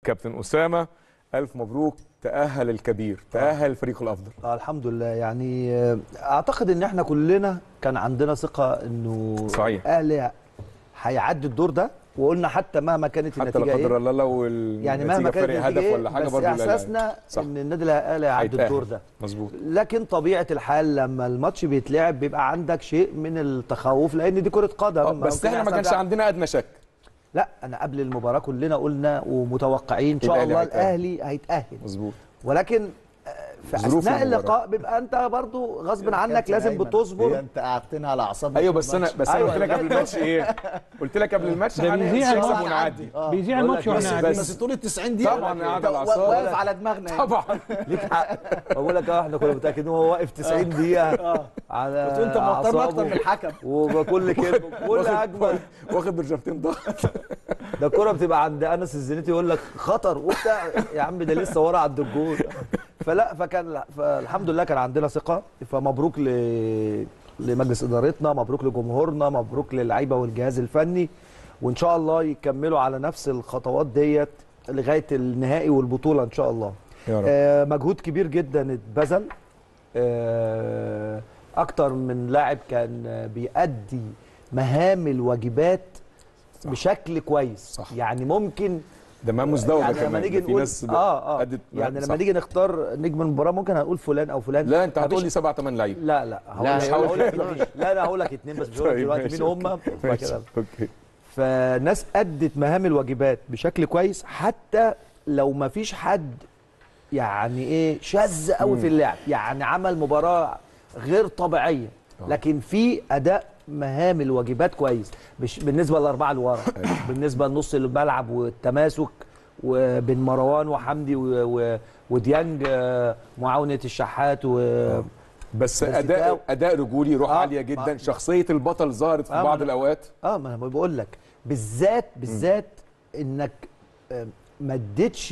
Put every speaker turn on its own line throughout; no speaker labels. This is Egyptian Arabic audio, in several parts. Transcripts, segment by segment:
كابتن اسامه الف مبروك تاهل الكبير تاهل الفريق الافضل
آه الحمد لله يعني آه، اعتقد ان احنا كلنا كان عندنا ثقه انه
صحيح.
الاهلي هيعدي الدور ده وقلنا حتى مهما كانت
حتى لا
النتيجه
قدر
ايه
الله لو ال-
يعني مهما
النتيجة
كانت
فرق
النتيجه
هدف
ايه
ولا حاجه
بس
برضه لا- لا-
احساسنا
صح.
ان النادي الاهلي هيعدي
هيتأهل.
الدور ده
مظبوط
لكن طبيعه الحال لما الماتش بيتلعب بيبقى عندك شيء من التخوف لان دي كره قدم
آه، بس
ممكن
احنا ما
يحصل
كانش
فيها-
عندنا ادنى شك
لا انا قبل المباراه كلنا قلنا ومتوقعين ان شاء
الأهلي
الله
هيتأهل.
الاهلي هيتاهل
مظبوط
ولكن آه، في
ظروف
اثناء
المباراة.
اللقاء بيبقى انت برضو غصب عنك
كابتن
لازم
أيمن،
بتصبر
هي انت قعدتنا على اعصابنا
ايوه
في
بس انا
الماتش.
بس انا
أيوة،
قلت لك
لا،
قبل الماتش ايه قلت لك قبل الماتش
ده بيذيع
هنكسب
الماتش.
ونعدي
آه.
بيذيع
بقول
الماتش
لك
واحنا
بس-
قاعدين
بس طول ال 90 دقيقه
طبعا قاعد
أنت
على الأعصاب.
واقف على دماغنا يعني.
طبعا
ليك حق بقول لك اه احنا كنا متاكدين هو واقف 90 دقيقه على
بس انت موترنا اكتر
أعصابه.
من الحكم
وبكل كلمه كل
واخد-
هجمه
واخد برجرتين ضغط
ده الكوره بتبقى عند انس الزنيتي يقول لك خطر وبتاع يا عم ده لسه ورا عند الجول فلا فكان فالحمد لله كان عندنا ثقه فمبروك ل لمجلس ادارتنا مبروك لجمهورنا مبروك للعيبه والجهاز الفني وان شاء الله يكملوا على نفس الخطوات ديت لغايه النهائي والبطوله ان شاء الله
يا رب
آه مجهود كبير جدا اتبذل آه اكتر من لاعب كان آه، بيأدي مهام الواجبات
صح.
بشكل كويس
صح.
يعني ممكن
ده ما مزدوجه
يعني
كمان
لما نيجي
ده في
نقول
ناس
اه اه
أدت-
يعني
صح.
لما نيجي نختار نجم المباراه ممكن هنقول فلان او فلان
لا انت
مفيش-
هتقول لي سبعة ثمان لعيبه
لا لا هقول
لا،
لك-
هقول
هقول لك اتنين. لا لا هقول لك اتنين بس مش هقول لك
طيب،
دلوقتي
ماشي،
مين هم
أوكي.
وبعد
ماشي
كده
اوكي
فناس ادت مهام الواجبات بشكل كويس حتى لو ما فيش حد يعني ايه شاذ قوي في اللعب يعني عمل مباراه غير طبيعيه
آه.
لكن في اداء مهام الواجبات كويس مش بالنسبه للاربعه اللي ورا بالنسبه لنص الملعب والتماسك وبين مروان وحمدي و... و... وديانج آه، معاونه الشحات و...
بس
بس
اداء
ده-
اداء رجولي روح
آه،
عاليه جدا
ما-
شخصيه البطل ظهرت في
آه،
بعض
ما-
الاوقات
اه ما انا بقول لك بالذات بالذات انك آه، ما اديتش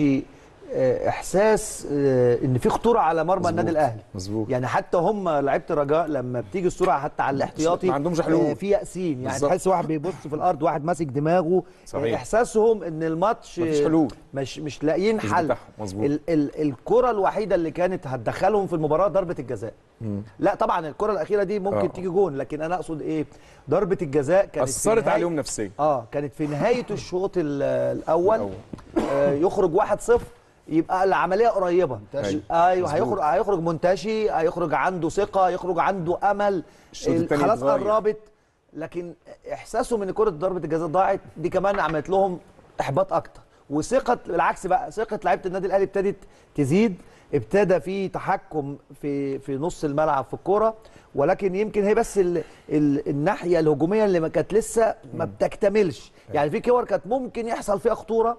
آه، احساس آه، ان في خطوره على مرمى
مظبوط.
النادي الاهلي
مظبوط
يعني حتى هم لعيبه الرجاء لما بتيجي السرعه حتى على الاحتياطي
ما عندهمش حلول.
آه، في يأسين يعني
بالظبط.
تحس واحد بيبص في الارض واحد ماسك دماغه
صحيح.
آه، احساسهم ان الماتش
مفيش
آه،
حلول.
مش مش لاقيين
مش
حل
بتاعهم. مظبوط.
ال ال الكره الوحيده اللي كانت هتدخلهم في المباراه ضربه الجزاء لا طبعا الكره الاخيره دي ممكن
آه.
تيجي جون لكن انا اقصد ايه ضربه الجزاء كانت في
اثرت
نهاية-
عليهم نفسيا
اه كانت في نهايه الشوط ال- الاول
الأول.
آه يخرج 1-0 يبقى العمليه قريبه
منتشي.
ايوه
مظبوط.
هيخرج هيخرج منتشي هيخرج عنده ثقه يخرج عنده امل
الشوط
ال-
التاني
خلاص
اتغير.
قربت لكن احساسهم ان كره ضربه الجزاء ضاعت دي كمان عملت لهم احباط اكتر وثقه بالعكس بقى ثقه لعيبه النادي الاهلي ابتدت تزيد ابتدى في تحكم في في نص الملعب في الكوره ولكن يمكن هي بس ال ال الناحيه الهجوميه اللي ما كانت لسه ما بتكتملش يعني في كور كانت ممكن يحصل فيها خطوره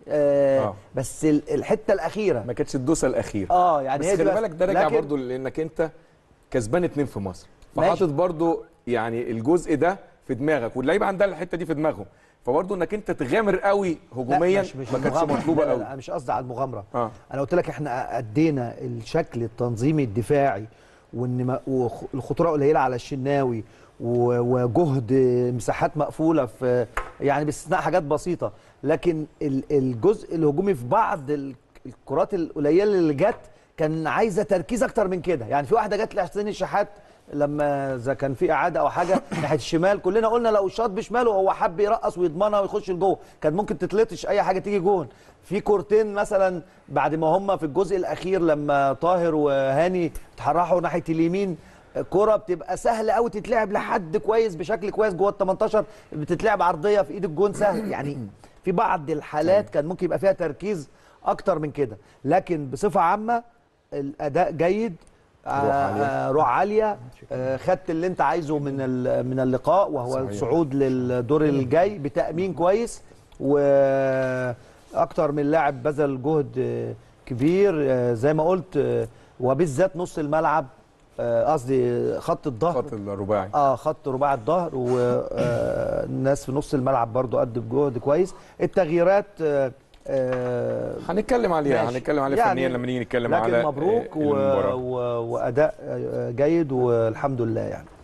آه
آه.
بس ال- الحته الاخيره
ما كانتش الدوسه الاخيره
اه يعني
بس
هي دي
خلي بالك ده راجع
لكن-
برضو لانك انت كسبان اتنين في مصر
ماشي.
فحاطط برضو يعني الجزء ده في دماغك واللعيبه عندها الحته دي في دماغهم فبرضو انك انت تغامر قوي
لا،
هجوميا
مش مش
ما كانتش
المغامرة.
مطلوبه
لا، لا،
قوي
لا، انا مش قصدي على المغامره
اه
انا قلت لك احنا ادينا الشكل التنظيمي الدفاعي وان ما- وخ- الخطوره قليله على الشناوي و- وجهد مساحات مقفوله في يعني باستثناء حاجات بسيطه لكن ال- الجزء الهجومي في بعض ال- الكرات القليله اللي جت كان عايزه تركيز اكتر من كده يعني في واحده جت لحسين الشحات لما اذا كان في اعاده او حاجه ناحيه الشمال كلنا قلنا لو شاط بشماله هو حب يرقص ويضمنها ويخش لجوه كان ممكن تتلطش اي حاجه تيجي جون في كورتين مثلا بعد ما هم في الجزء الاخير لما طاهر وهاني اتحرحوا ناحيه اليمين كرة بتبقى سهلة قوي تتلعب لحد كويس بشكل كويس جوه ال 18 بتتلعب عرضية في ايد الجون سهل يعني في بعض الحالات كان ممكن يبقى فيها تركيز اكتر من كده لكن بصفة عامة الاداء جيد
روح عالية.
آه، روح عاليه آه، خدت اللي انت عايزه من ال- من اللقاء وهو
صحيح.
الصعود للدور الجاي بتامين كويس واكتر من لاعب بذل جهد آه، كبير آه، زي ما قلت آه، وبالذات نص الملعب آه، قصدي خط الظهر
خط الرباعي
اه خط رباع الظهر والناس في نص الملعب برضو قد بجهد كويس التغييرات آه، آه،
هنتكلم عليها
ماشي.
هنتكلم عليها
يعني
فنيا لما نيجي نتكلم
لكن
على
مبروك
آه،
و...
المباراة.
و... واداء آه، جيد والحمد لله يعني